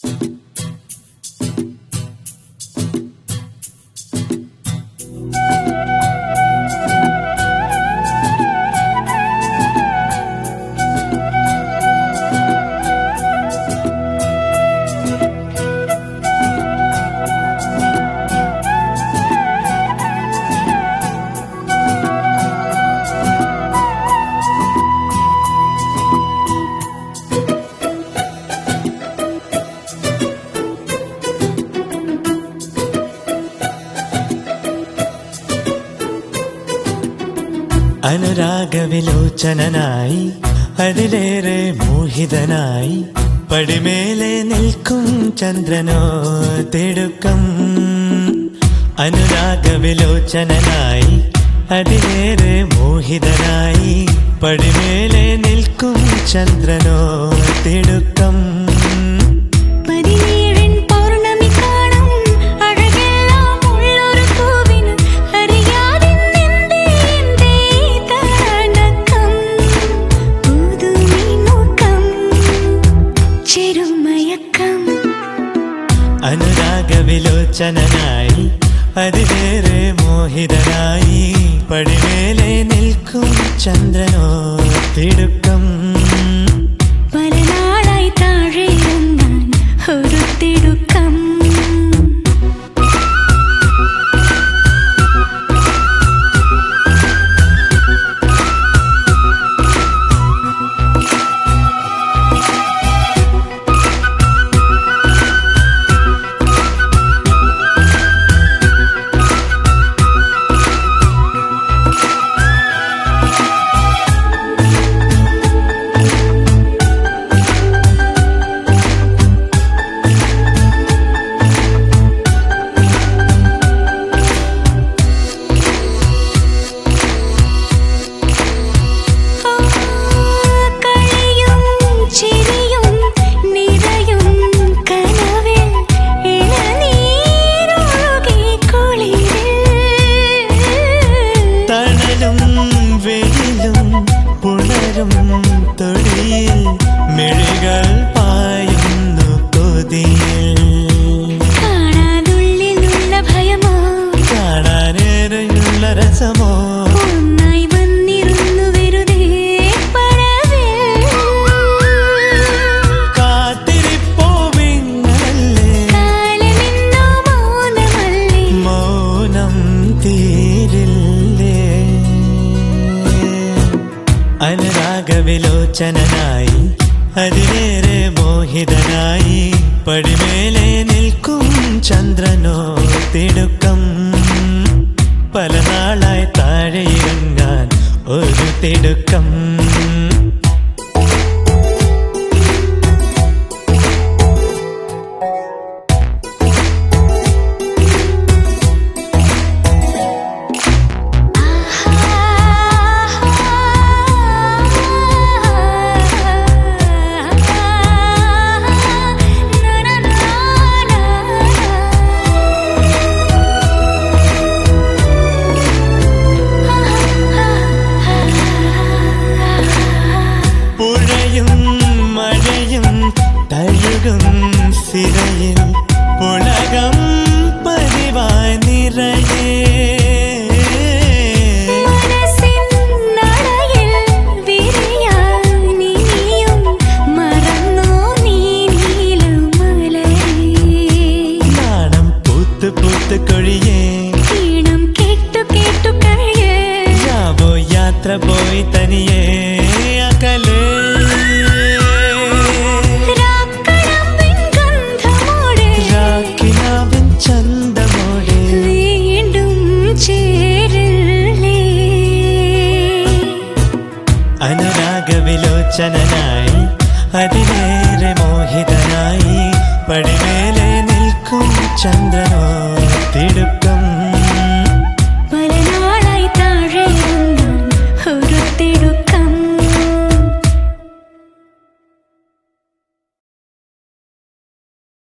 അനുരാഗവിലോചനായി അതിലേറെ മോഹിതനായി പടിമേലെ നിൽക്കും ചന്ദ്രനോ തിടുക്കം അനുരാഗവിലോചനായി അതിലേറെ മോഹിതനായി പടിമേലെ നിൽക്കും ചന്ദ്രനോ തിടുക്കം പതിനേഴൻ പൗർണമി കാണും അഴകെല്ലാം ഉള്ളൊരു പൂവിന് അറിയാതിന്നെന്തേ എന്തേ തണക്കം പുതുമി നോക്കം ചെറുമയക്കം അനുരാഗവിലോചനായി അതിലേറെ മോഹിതനായി പടിമേലെ നിൽക്കും ചന്ദ്രനോ തിടുക്കം പല നാളായി താഴെ ഇറങ്ങാൻ ഒരു തിടുക്കം ആ, കളിയും ചിരിയും നിറയും കനവിൽ ഇളനീരൊഴുകി കുളിരിൽ തണലും വെയിലും പുണരും തൊടിയിൽ മിഴികൾ പായുന്നു കൊതിയിൽ കാണാതുള്ളിലുള്ള ഭയമോ കാണാനേറെയുള്ള രസമോ ഒന്നായി വന്നിരുന്നു വെറുതെ പരവിൽ കാത്തിരിപ്പോ വിങ്ങലല്ലേ കാലമിന്നോ മൗനമല്ലേ മൗനം തീരില്ലേ അനുരാഗവിലോചനായി അതിലേറെ മോഹിതനായി പടിമേലെ നിൽക്കും ചന്ദ്രനോ തിടുക്കം പല നാളായി താഴെ ഇറങ്ങാൻ ഒരു തിടുക്കം പുഴയും മഴയും തഴുകും സിരയിൽ പുളകം പതിവായി നിറയേ മനസ്സിൻ നടയിൽ വിരിയാൻ നീയും മറന്നോ നീ നീലമലരേ നാണം പൂത്ത് പൂത്ത് കൊഴിയേ ഈണം കേട്ടു കേട്ടു കഴിയേ യാവോ യാത്ര പോയി തനിയേ അകലേ രാക്കടമ്പിൻ ഗന്ധമോടെ രാക്കിനാവിൻ ചന്തമോടെ വീണ്ടും ചേരില്ലേ അനുരാഗവിലോചനായി അതിലേറെ മോഹിതനായി പടിമേലെ നിൽക്കും ചന്ദ്രനോ